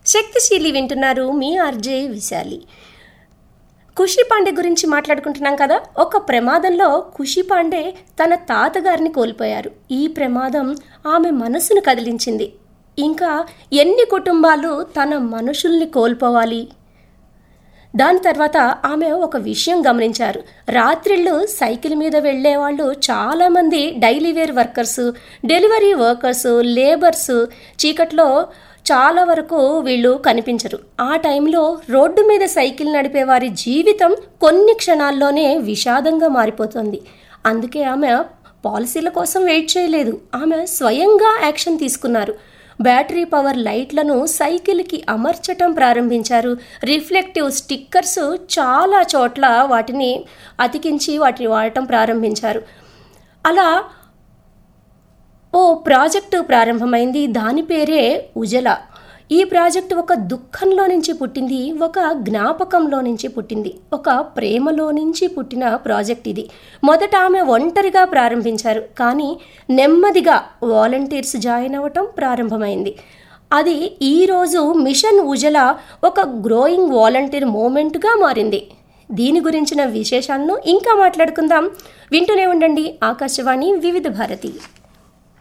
శక్తిశీలి వింటున్నారు మీ ఆర్జే విశాలి ఖుషి పాండే గురించి మాట్లాడుకుంటున్నాం కదా ఒక ప్రమాదంలో ఖుషి పాండే తన తాతగారిని కోల్పోయారు ఈ ప్రమాదం ఆమె మనసును కదిలించింది ఇంకా ఎన్ని కుటుంబాలు తన మనుషుల్ని కోల్పోవాలి దాని తర్వాత ఆమె ఒక విషయం గమనించారు రాత్రిళ్ళు సైకిల్ మీద వెళ్ళే వాళ్ళు చాలామంది daily wage workers delivery workers labours చీకట్లో చాలా వరకు వీళ్ళు కనిపించరు ఆ టైంలో రోడ్డు మీద సైకిల్ నడిపే వారి జీవితం కొన్ని క్షణాల్లోనే విషాదంగా మారిపోతుంది అందుకే ఆమె పాలసీల కోసం వెయిట్ చేయలేదు ఆమె స్వయంగా యాక్షన్ తీసుకున్నారు బ్యాటరీ పవర్ లైట్లను సైకిల్కి అమర్చటం ప్రారంభించారు రిఫ్లెక్టివ్ స్టిక్కర్స్ చాలా చోట్ల వాటిని అతికించి వాటిని వాడటం ప్రారంభించారు అలా ఓ ప్రాజెక్టు ప్రారంభమైంది దాని పేరే ఉజల ఈ ప్రాజెక్టు ఒక దుఃఖంలో నుంచి పుట్టింది ఒక జ్ఞాపకంలో నుంచి పుట్టింది ఒక ప్రేమలో నుంచి పుట్టిన ప్రాజెక్ట్ ఇది మొదట ఆమె ఒంటరిగా ప్రారంభించారు కానీ నెమ్మదిగా వాలంటీర్స్ జాయిన్ అవ్వటం ప్రారంభమైంది అది ఈరోజు మిషన్ ఉజల ఒక గ్రోయింగ్ వాలంటీర్ మూమెంట్గా మారింది దీని గురించిన విశేషాలను ఇంకా మాట్లాడుకుందాం వింటూనే ఉండండి ఆకాశవాణి వివిధ భారతి